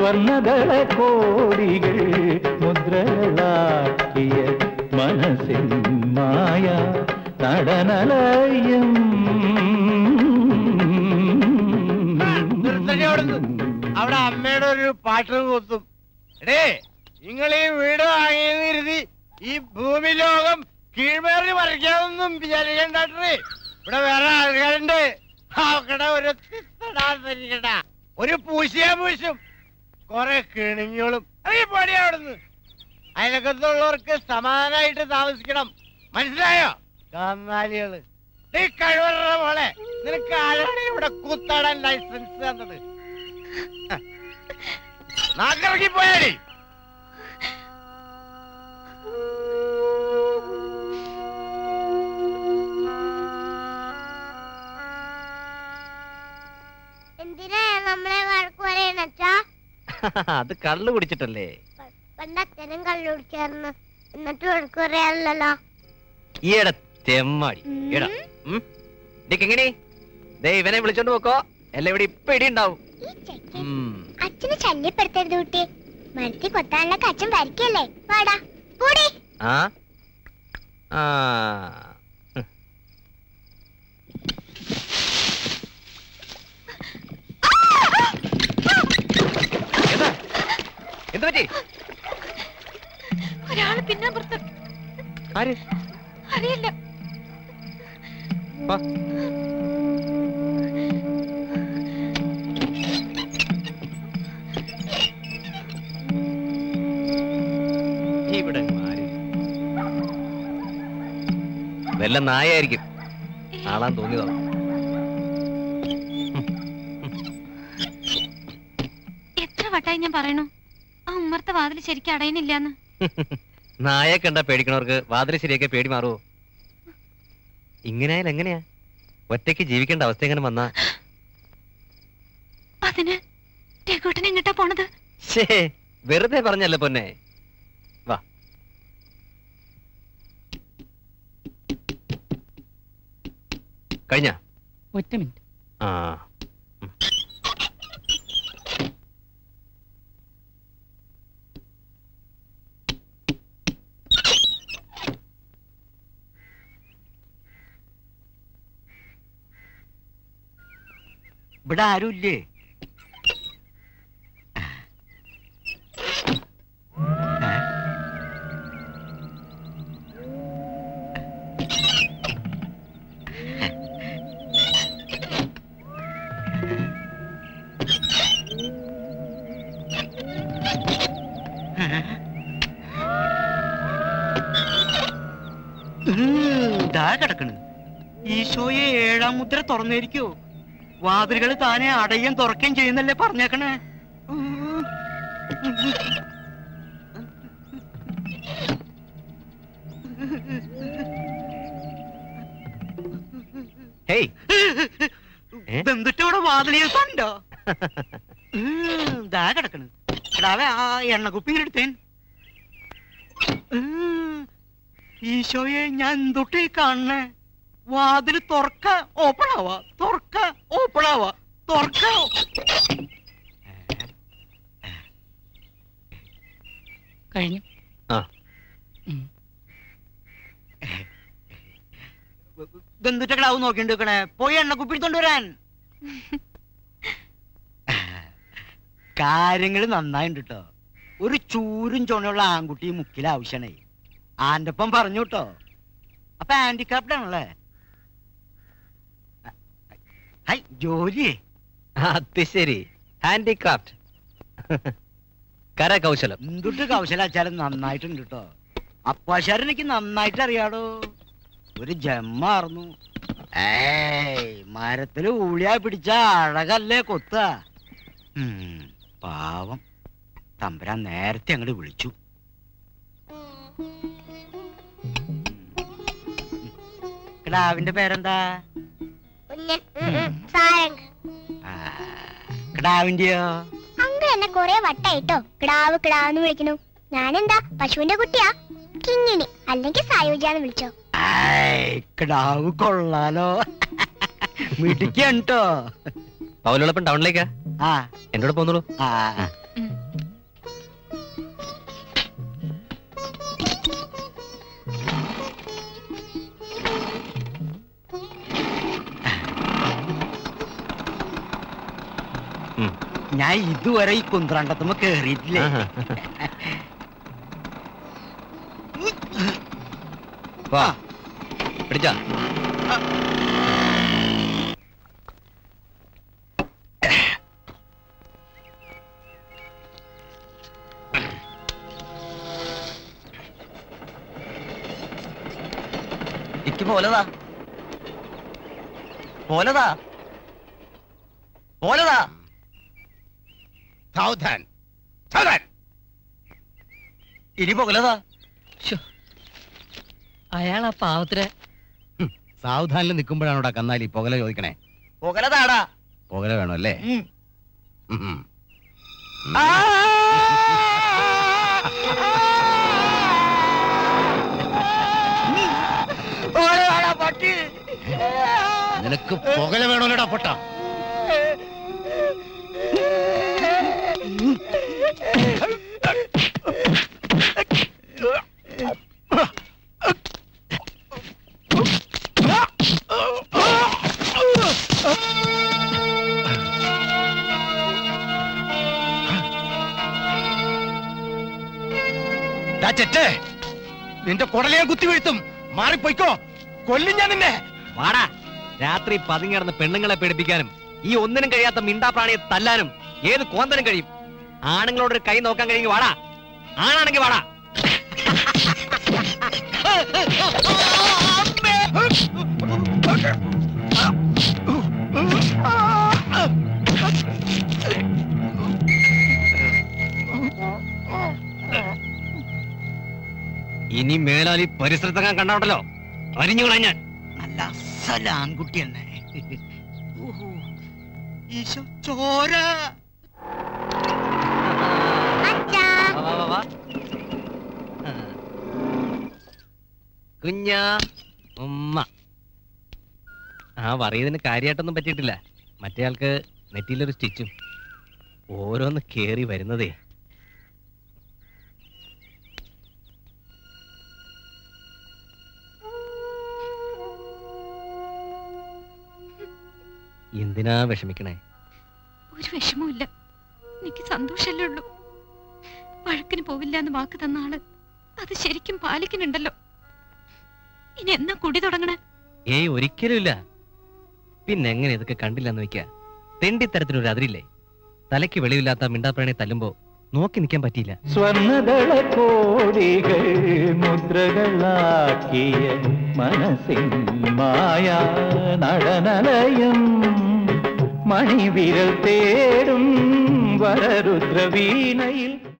സ്വർണദള കോടികൾ മുദ്രകളാക്കിയ മനസ്സിൻ മായ നടനലയം നിർത്തടി അവിടുന്ന്. അവിടെ അമ്മയുടെ ഒരു പാട്ട് കൂത്തും എടേ നിങ്ങൾ ഈ വീട് വാങ്ങിയെന്ന് കരുതി ഈ ഭൂമി ലോകം കീഴ്മേറി മറിക്കാമെന്നും വിചാരിക്കണ്ടേ ഇവിടെ വേറെ ആൾക്കാരുണ്ട് അവിടെ ഒരു തിത്തടാതിരിക്കണ്ട ഒരു പൂശിയാ പൂശും കൊറേ കിണിഞ്ഞോളും ഈ പടി അവിടുന്ന് അയലക്കത്തുള്ളവർക്ക് സമാധാനായിട്ട് താമസിക്കണം മനസ്സിലായോ കന്നാലികള് നീ കഴിവറ മോളെ നിനക്ക് ആരാണ് ഇവിടെ കൂത്താടാൻ ലൈസൻസ് തന്നത് നാക്കിറക്കി പോയാടി എന്തിനാ നമ്മളെ വഴക്ക് പറയണച്ചാ അത് കള്ളു കുടിച്ചിട്ടല്ലേ പണ്ട് അച്ഛനും കള്ളുടിച്ചായിരുന്നു എന്നിട്ട് വഴക്ക് പറയാറില്ലല്ലോ ഈയിടെ തെമ്മാടി എടാ എങ്ങനെ ദേ ഇവനെ വിളിച്ചോണ്ട് പോക്കോ എല്ലാം ഇവിടെ ഇപ്പൊ ഇടി ഉണ്ടാവും ഈ ചെക്കൻ ഉം. അച്ഛനെ ശല്യപ്പെടുത്തരുത് കുട്ടി മരത്തി കൊത്താനുള്ള അച്ഛൻ വരയ്ക്കല്ലേ വാടാ കൂടി ആ ആ എന്താ എന്ത് പറ്റി ഒരാള് പിന്നാമ്പുറത്ത് ആര് അറിയില്ല വാ. ഇവിടെ ആര്? വല്ല നായായിരിക്കും ആളാൻ തോന്നിയതാ എത്ര വട്ടായി ഞാൻ പറയണു ആ ഉമ്മർത്തെ വാതിൽ ശരിക്കും അടയണില്ലാന്ന് നായെ കണ്ട പേടിക്കണവർക്ക് വാതിൽ ശരിയൊക്കെ പേടി മാറുമോ ഇങ്ങനെയായാലും എങ്ങനെയാ ഒറ്റയ്ക്ക് ജീവിക്കേണ്ട അവസ്ഥ എങ്ങനെ വന്നാ അതിന് രഘുട്ടൻ എങ്ങട്ടാ പോണത് ശേ വെറുതെ പറഞ്ഞല്ല പൊന്നെ വാ കഴിഞ്ഞ ഒറ്റ മിനിറ്റ് ആ ഇവിടെ ആരുമില്ലേ ഇതാ കിടക്കണ് ഈശോയെ ഏഴാം മുദ്ര തുറന്നിരിക്കോ വാതിലുകൾ താനെ അടയും തുറക്കുകയും ചെയ്യുന്നല്ലേ പറഞ്ഞേക്കണേ ഹേയ് ഏ? ബന്ധുറ്റോടെ വാതിൽ കണ്ടോ ഇതാ കിടക്കണ് എടാവേ ആ എണ്ണക്കുപ്പി ഇങ്ങനെ എടുത്തേൻ ഉം. ഈശോയെ ഞാൻ എന്തൊട്ടേ കാണണേ വാതിൽ തുറക്ക ഓപ്പൺ ആവാ തുറക്ക ഓപ്പൺ ആവാ തുറക്ക കഴിഞ്ഞു ആ ബന്ധുറ്റകളാവും നോക്കിണ്ട് നിൽക്കണേ പോയി എണ്ണക്കുപ്പി എടുത്തോണ്ട് വരാൻ കാര്യങ്ങൾ നന്നായിണ്ട് കേട്ടോ ഒരു ചൂരും ചുണയുള്ള ആൺകുട്ടി മുക്കിൽ ആവശ്യണേ ആന്റെ ഒപ്പം പറഞ്ഞു കേട്ടോ അപ്പൊ ഹാൻഡിക്രാഫ്റ്റ് ആണല്ലേ ഹൈ ജോലിയേ അത് ശരി ഹാൻഡിക്രാഫ്റ്റ് കരകൗശലം എന്തുട്ട് കൗശലാച്ചാലും നന്നായിട്ടുണ്ട് കേട്ടോ അപ്പാശാരൻ എനിക്ക് നന്നായിട്ട് അറിയാടോ ഒരു ജമ്മാർന്നു ഏയ് മരത്തില് ഊളിയാ പിടിച്ച അഴകല്ലേ കൊത്ത പാവം തമ്പുരാൻ നേരത്തെ അങ്ങോട്ട് വിളിച്ചു കിടാവിന്റെ പേരെന്താ കുഞ്ഞൻ ഉം, ഉം, സാരംഗ് ആ, കിടാവിന്റെയോ അങ്ക എന്നെ കൊറേ വട്ടായിട്ടോ കിടാവ് കിടാവെന്ന് വിളിക്കണു ഞാനെന്താ പശുവിന്റെ കുട്ടിയാ കിങ്ങിണി അല്ലെങ്കിൽ സായോജാന്ന് വിളിച്ചോ ആയ്, കിടാവ് കൊള്ളാലോ മിടിക്കട്ടോ പൗലോളപ്പം ടൗണിലേക്കാ ആ എന്നോട് പോന്നോളൂ ആ ആ. ഉം. ഞാൻ ഇതുവരെ ഈ കുന്ത്രണ്ടത്തുമ്പോ കേറിയിട്ടില്ലേ ആഹാ. വാ പിടിച്ചാ ഇക്ക് പോലതാ പോലതാ പോലതാ സാവധാൻ സാവധാൻ ഇനി പോകലതാ അയാൾ ആ പാവത്തിനെ സാവധാനിൽ നിൽക്കുമ്പോഴാണോടാ കന്നാലി പുകല ചോദിക്കണേ പോകലതാടാ പുകല വേണോ അല്ലേ ഉം. ഉം, ഉം. നിനക്ക് പുകല വേണോലടാ പൊട്ട ദാ ചെറ്റേ നിന്റെ കുടലയെ കുത്തി വീഴ്ത്തും മാറിപ്പോയിക്കോ കൊല്ലും ഞാൻ നിന്നെ വാടാ രാത്രി പതുങ്ങിടന്ന് പെണ്ണുങ്ങളെ പേടിപ്പിക്കാനും ഈ ഒന്നിനും കഴിയാത്ത മിണ്ടാപ്രാണിയെ തല്ലാനും ഏത് കോന്തനും കഴിയും ആണുങ്ങളോട് ഒരു കൈ നോക്കാൻ കഴിയും വാടാ ആണാണെങ്കിൽ വാടാ ഇനി മേലാലി പരിസരത്തെങ്ങാൻ കണ്ടോണ്ടല്ലോ അരിഞ്ഞുകളാ ഞാൻ നല്ല അസല ആൺകുട്ടി തന്നെ ഓഹോ. ഈശോ ചോര അച്ഛാ വാ, വാ, വാ, വാ. ആ. കുഞ്ഞാ ഉമ്മ ആ പറയുന്നതിന് കാര്യമായിട്ടൊന്നും പറ്റിയിട്ടില്ല മറ്റേ ആൾക്ക് നെറ്റിയിലൊരു സ്റ്റിച്ചും ഓരോന്ന് കേറി വരുന്നതേ എന്തിനാ വിഷമിക്കണേ ഒരു വിഷമവുമില്ല എനിക്ക് സന്തോഷല്ലേ ഉള്ളൂ വഴക്കിന് പോവില്ല എന്ന് വാക്ക് തന്ന ആള് അത് ശരിക്കും പാലിക്കുന്നുണ്ടല്ലോ ഇനി എന്നാ കുടി തുടങ്ങണേ ഏയ് ഒരിക്കലും ഇല്ല പിന്നെ എങ്ങനെ ഇതൊക്കെ കണ്ടില്ലെന്ന് വെക്ക തെണ്ടിത്തരത്തിനൊരു അതിരില്ലേ തലയ്ക്ക് വെളിവില്ലാത്ത മിണ്ടാപ്രാണി തല്ലുമ്പോ നോക്കി നിൽക്കാൻ പറ്റിയില്ല സ്വർണദള കോടികൾ മുദ്രകളാക്കിയ മനസ്സിൻ മായ നടനലയം മണിവിരൽ തേടും വരരുദ്രവീണയിൽ